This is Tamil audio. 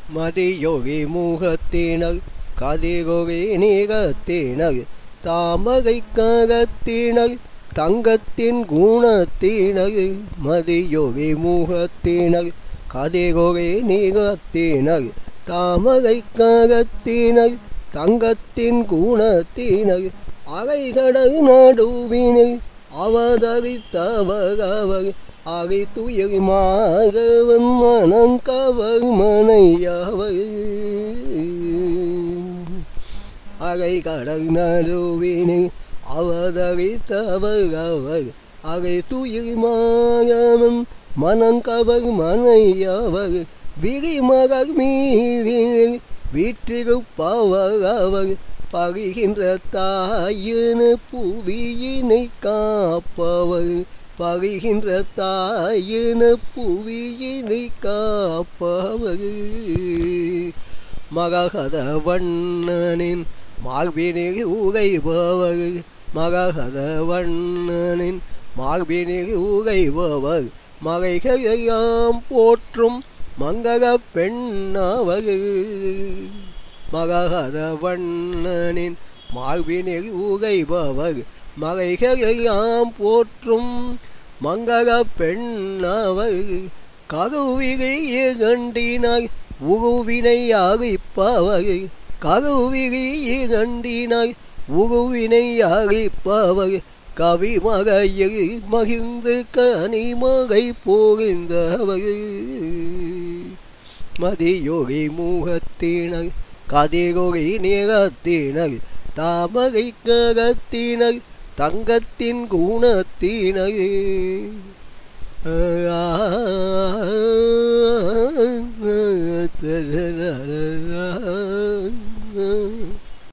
மதியொகி முகத்தினர் கதிரொகி நிகத்தினர் தாமரை கரத்தினர் தங்கத்தின் குணத்தினர் மதியொகி முகத்தினர் கதிரொகி நிகத்தினர் தாமரை கரத்தினர் தங்கத்தின் குணத்தினர் அலைகடல் நடுவினர் அவதரித்தவர் அவர் அரை துயர்மாகவன் மனங்கவர் மனையவர் அரை கடல் நடுவினை அவதரித்தவர் அவர் அரை துயர்மாகவன் மனங்கவர் மனையவர் விரிமகர் மீதினர் வீற்றிருப்பவர் அவர் பகின்ற தாயின புவியினை காப்பவர் பகின்ற தாயின புவியினை காப்பவர் மககத வண்ணனின் மார்பினில் உகைபவர் மககத வண்ணனின் மார்பினில் உகைபவர் மகைகையாம் போற்றும் மங்கக பெண்ணவர் மககத வண்ணனின் மார்பினில் உகைபவர் மகைகையாம் போற்றும் மங்கக பெண்ணவர் கருவிகைய கண்டினாய் உருவினை அழிப்பவர் கருவிகைய கண்டினாய் உருவினை அழிப்பவர் கவிமகையில் மகிழ்ந்து கனிமகை போகின்றவர் மதியொகி முகத்தினர் கதிரொகி நிறத்தினர் தாமரை கரத்தினர் தங்கத்தின் குணத்தினர் ஆ